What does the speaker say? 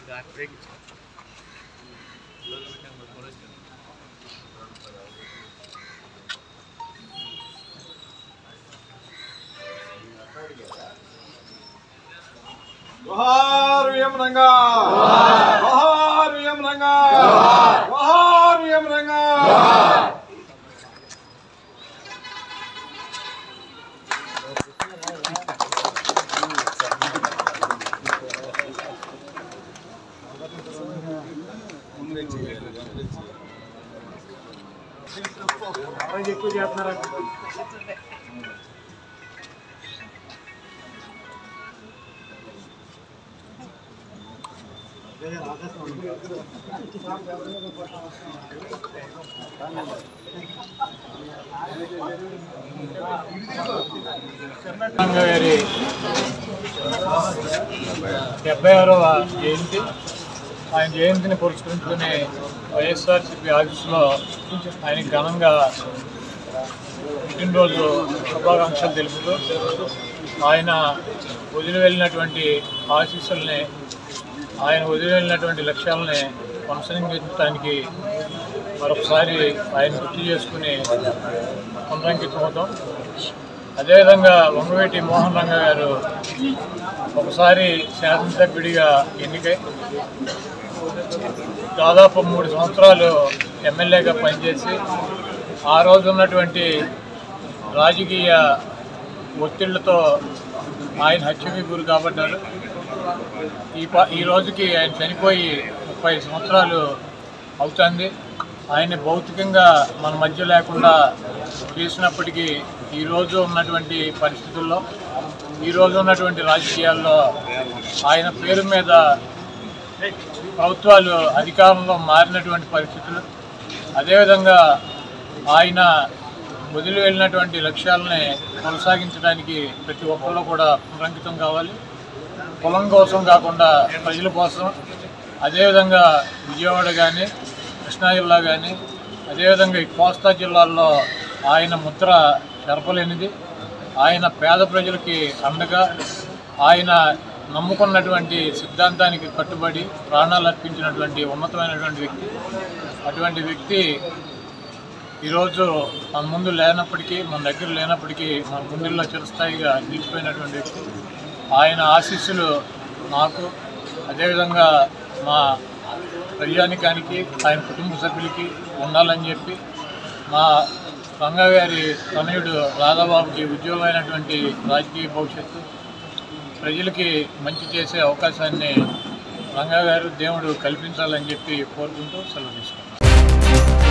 జోహార్ VM Ranga జోహార్ VM Ranga జోహార్ VM Ranga గారి డెబ్బై ఆరవ జయంతి ఆయన జయంతిని పురస్కరించుకుని వైఎస్ఆర్సీపీ ఆఫీసులో ఆయన ఘనంగా పుట్టినరోజు శుభాకాంక్షలు తెలుపుతూ ఆయన వదిలి వెళ్ళినటువంటి ఆశీస్సుల్ని ఆయన వదిలి వెళ్ళినటువంటి లక్ష్యాలని కొనసాగించడానికి మరొకసారి ఆయన గుర్తు చేసుకుని పునరంకితమవుతాం అదేవిధంగా వంగవేటి మోహన్ రంగ గారు ఒకసారి శాసనసభ్యుడిగా ఎన్నికై దాదాపు మూడు సంవత్సరాలు ఎమ్మెల్యేగా పనిచేసి ఆ రోజు ఉన్నటువంటి రాజకీయ ఒత్తిళ్లతో ఆయన హత్యకి గురి కాబడ్డారు ఈ ప ఈ రోజుకి ఆయన చనిపోయి ముప్పై సంవత్సరాలు అవుతుంది ఆయన భౌతికంగా మన మధ్య లేకుండా చేసినప్పటికీ ఈరోజు ఉన్నటువంటి పరిస్థితుల్లో ఈరోజు ఉన్నటువంటి రాజకీయాల్లో ఆయన పేరు మీద ప్రభుత్వాలు అధికారంలో మారినటువంటి పరిస్థితులు అదేవిధంగా ఆయన వదిలి వెళ్ళినటువంటి లక్ష్యాలని కొనసాగించడానికి ప్రతి ఒక్కళ్ళు కూడా పునరంకితం కావాలి కులం కోసం కాకుండా ప్రజల కోసం అదేవిధంగా విజయవాడ కానీ కృష్ణా జిల్లా కానీ అదేవిధంగా ఈ కోస్తా జిల్లాల్లో ఆయన ముద్ర చెరపలేనిది ఆయన పేద ప్రజలకి అండగా ఆయన నమ్ముకున్నటువంటి సిద్ధాంతానికి కట్టుబడి ప్రాణాలు అర్పించినటువంటి ఉన్నతమైనటువంటి వ్యక్తి అటువంటి వ్యక్తి ఈరోజు మన ముందు లేనప్పటికీ మన దగ్గర లేనప్పటికీ మన గుండెల్లో చిరస్థాయిగా నిలిచిపోయినటువంటి వ్యక్తి ఆయన ఆశీస్సులు నాకు అదేవిధంగా మా ప్రజానికానికి ఆయన కుటుంబ సభ్యులకి ఉండాలని చెప్పి మా రంగా గారి తనయుడు రాధాబాబుకి ఉజ్వలమైనటువంటి రాజకీయ భవిష్యత్తు ప్రజలకి మంచి చేసే అవకాశాన్ని రంగా గారు దేవుడు కల్పించాలని చెప్పి కోరుకుంటూ సెలవు తీసుకుంటాం